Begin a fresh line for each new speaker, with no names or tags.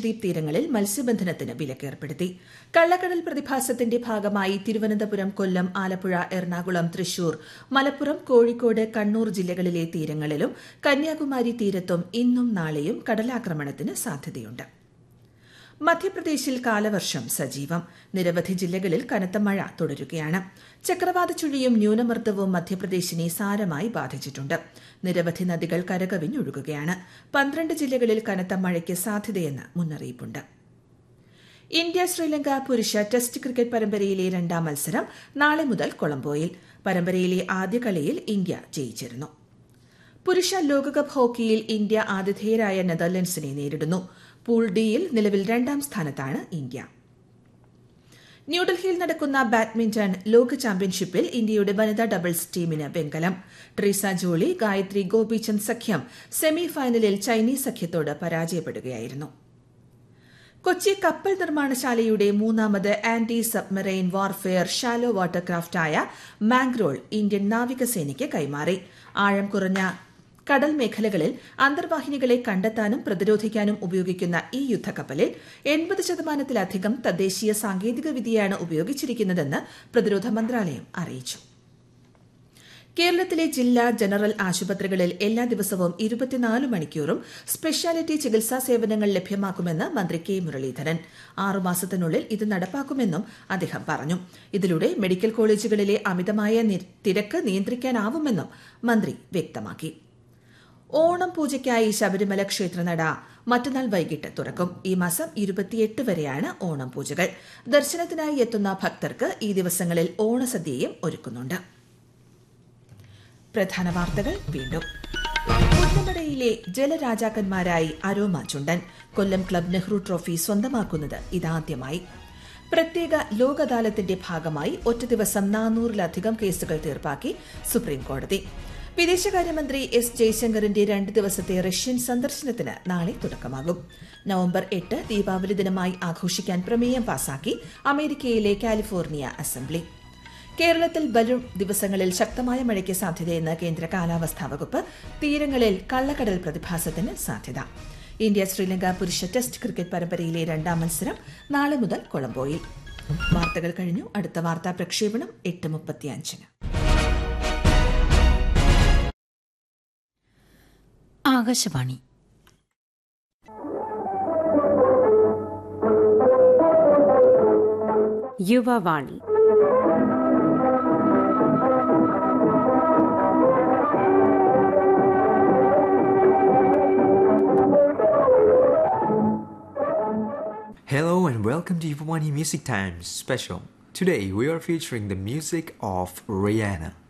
ലക്ഷദ്വീപ് തീരങ്ങളിൽ മത്സ്യബന്ധനത്തിന് വിലക്കേർപ്പെടുത്തി കള്ളക്കടൽ പ്രതിഭാസത്തിന്റെ ഭാഗമായി തിരുവനന്തപുരം കൊല്ലം ആലപ്പുഴ എറണാകുളം തൃശൂർ മലപ്പുറം കോഴിക്കോട് കണ്ണൂർ ജില്ലകളിലെ തീരങ്ങളിലും കന്യാകുമാരി തീരത്തും ഇന്നും നാളെയും കടലാക്രമണത്തിന് സാധ്യതയുണ്ട് മധ്യപ്രദേശിൽ കാലവർഷം സജീവം നിരവധി ജില്ലകളിൽ കനത്ത മഴ തുടരുകയാണ് ചക്രവാത ചുഴിയും ന്യൂനമർദ്ദവും മധ്യപ്രദേശിനെ സാരമായി ബാധിച്ചിട്ടുണ്ട് നിരവധി നദികൾ കരകവിഞ്ഞൊഴുകുകയാണ് പന്ത്രണ്ട് ജില്ലകളിൽ കനത്ത മഴയ്ക്ക് സാധ്യതയെന്ന് മുന്നറിയിപ്പുണ്ട് ഇന്ത്യ ശ്രീലങ്ക പുരുഷ ടെസ്റ്റ് ക്രിക്കറ്റ് പരമ്പരയിലെ രണ്ടാം മത്സരം നാളെ മുതൽ കൊളംബോയിൽ പരമ്പരയിലെ ആദ്യ കളിയിൽ ഇന്ത്യ ജയിച്ചിരുന്നു പുരുഷ ലോകകപ്പ് ഹോക്കിയിൽ ഇന്ത്യ ആതിഥേയരായ നെതർലൻഡ്സിനെ നേരിടുന്നു പൂൾ ഡിയിൽ നിലവിൽ രണ്ടാം സ്ഥാനത്താണ് ഇന്ത്യ ന്യൂഡൽഹിയിൽ നടക്കുന്ന ബാഡ്മിന്റൺ ലോക ചാമ്പ്യൻഷിപ്പിൽ ഇന്ത്യയുടെ വനിതാ ഡബിൾസ് ടീമിന് വെങ്കലം ട്രീസ ജോളി ഗായത്രി ഗോപിചന്ദ് സഖ്യം സെമി ഫൈനലിൽ ചൈനീസ് സഖ്യത്തോട് പരാജയപ്പെടുകയായിരുന്നു കൊച്ചി കപ്പൽ നിർമ്മാണശാലയുടെ മൂന്നാമത് ആന്റി സബ്മറൈൻ വാർഫെയർ ഷാലോ വാട്ടർക്രാഫ്റ്റായ മാംഗ്രോൾ ഇന്ത്യൻ നാവികസേനയ്ക്ക് കൈമാറി ആഴം കുറഞ്ഞ കടൽ മേഖലകളിൽ അന്തർവാഹിനികളെ കണ്ടെത്താനും പ്രതിരോധിക്കാനും ഉപയോഗിക്കുന്ന ഈ യുദ്ധക്കപ്പലിൽ എൺപത് ശതമാനത്തിലധികം തദ്ദേശീയ സാങ്കേതിക വിദ്യയാണ് ഉപയോഗിച്ചിരിക്കുന്നതെന്ന് പ്രതിരോധ മന്ത്രാലയം അറിയിച്ചു കേരളത്തിലെ ജില്ലാ ജനറൽ ആശുപത്രികളിൽ എല്ലാ ദിവസവും ഇരുപത്തിനാല് മണിക്കൂറും സ്പെഷ്യാലിറ്റി ചികിത്സാ സേവനങ്ങൾ ലഭ്യമാക്കുമെന്ന് മന്ത്രി കെ മുരളീധരൻ ആറുമാസത്തിനുള്ളിൽ ഇത് നടപ്പാക്കുമെന്നും അദ്ദേഹം പറഞ്ഞു ഇതിലൂടെ മെഡിക്കൽ കോളേജുകളിലെ അമിതമായ തിരക്ക് നിയന്ത്രിക്കാനാവുമെന്നും മന്ത്രി വ്യക്തമാക്കി ഓണം പൂജയ്ക്കായി ശബരിമല ക്ഷേത്രനട മറ്റന്നാൾ വൈകിട്ട് തുറക്കും ഈ മാസം ഇരുപത്തിയെട്ട് വരെയാണ് ഓണം പൂജകൾ ദർശനത്തിനായി എത്തുന്ന ഭക്തർക്ക് ഈ ദിവസങ്ങളിൽ ഓണസദ്യയും ഒരുക്കുന്നുണ്ട് പ്രധാന വാർത്തകൾ വീണ്ടും പുന്നമടയിലെ ജലരാജാക്കന്മാരായി അരോമ ചുണ്ടൻ കൊല്ലം ക്ലബ് നെഹ്റു ട്രോഫി സ്വന്തമാക്കുന്നത് ഇതാദ്യമായി പ്രത്യേക ലോക് അദാലത്തിന്റെ ഭാഗമായി ഒറ്റ ദിവസം നാനൂറിലധികം കേസുകൾ തീർപ്പാക്കി സുപ്രീംകോടതി വിദേശകാര്യമന്ത്രി എസ് ജയശങ്കറിന്റെ രണ്ട് ദിവസത്തെ റഷ്യൻ സന്ദർശനത്തിന് നാളെ തുടക്കമാകും നവംബർ എട്ട് ദീപാവലി ദിനമായി ആഘോഷിക്കാൻ പ്രമേയം പാസാക്കി അമേരിക്കയിലെ കാലിഫോർണിയ അസംബ്ലി കേരളത്തിൽ വരും ദിവസങ്ങളിൽ ശക്തമായ മഴയ്ക്ക് സാധ്യതയെന്ന് കേന്ദ്ര കാലാവസ്ഥാ വകുപ്പ് തീരങ്ങളിൽ കള്ളക്കടൽ പ്രതിഭാസത്തിന് സാധ്യത ഇന്ത്യ ശ്രീലങ്ക പുരുഷ ടെസ്റ്റ് ക്രിക്കറ്റ് പരമ്പരയിലെ രണ്ടാം മത്സരം നാളെ മുതൽ കൊളംബോയിൽ വാർത്തകൾ കഴിഞ്ഞു അടുത്ത വാർത്താ പ്രക്ഷേപണം എട്ട് മുപ്പത്തിയഞ്ചിന്
Akashvani Yuvavani
Hello and welcome to Yuvawani Music Times special. Today we are featuring the music of Rihanna.